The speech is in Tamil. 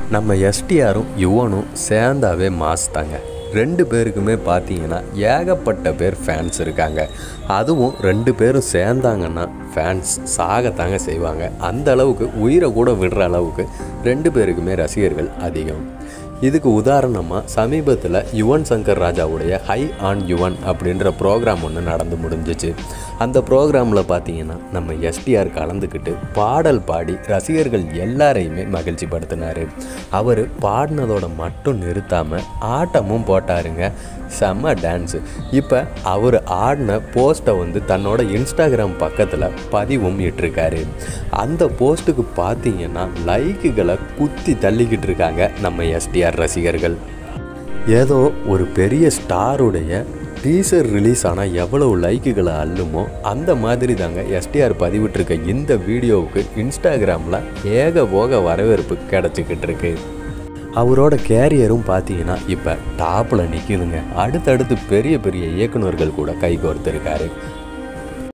நம்ம எஸ்டிஆரும் யுவனும் சேர்ந்தாவே மாஸ் தாங்க ரெண்டு பேருக்குமே பார்த்தீங்கன்னா ஏகப்பட்ட பேர் ஃபேன்ஸ் இருக்காங்க அதுவும் ரெண்டு பேரும் சேர்ந்தாங்கன்னா ஃபேன்ஸ் சாகத்தாங்க செய்வாங்க அந்த அளவுக்கு உயிரை கூட விடுற அளவுக்கு ரெண்டு பேருக்குமே ரசிகர்கள் அதிகம் இதுக்கு உதாரணமாக சமீபத்தில் யுவன் சங்கர் ராஜாவுடைய ஹை ஆன் யுவன் அப்படின்ற ப்ரோக்ராம் ஒன்று நடந்து முடிஞ்சிச்சு அந்த ப்ரோக்ராமில் பார்த்தீங்கன்னா நம்ம எஸ்டிஆர் கலந்துக்கிட்டு பாடல் பாடி ரசிகர்கள் எல்லாரையுமே மகிழ்ச்சி படுத்தினார் அவர் பாடினதோட மட்டும் நிறுத்தாமல் ஆட்டமும் போட்டாருங்க செம்ம டான்ஸு இப்போ அவர் ஆடின போஸ்ட்டை வந்து தன்னோட இன்ஸ்டாகிராம் பக்கத்தில் பதிவும் இட்டிருக்காரு அந்த போஸ்ட்டுக்கு பார்த்தீங்கன்னா லைக்குகளை குத்தி தள்ளிக்கிட்டு இருக்காங்க நம்ம எஸ்டிஆர் ரசிகர்கள் ஏதோ ஒரு பெரிய ஸ்டாருடைய டீசர் ரிலீஸ் ஆனால் எவ்வளவு லைக்குகளை அள்ளுமோ அந்த மாதிரி தாங்க எஸ்டிஆர் பதிவிட்டிருக்க இந்த வீடியோவுக்கு இன்ஸ்டாகிராமில் ஏக போக வரவேற்பு கிடச்சிக்கிட்டு இருக்கு அவரோட கேரியரும் பார்த்தீங்கன்னா இப்போ டாப்பில் நிற்கிதுங்க அடுத்தடுத்து பெரிய பெரிய இயக்குனர்கள் கூட கை கோர்த்துருக்காரு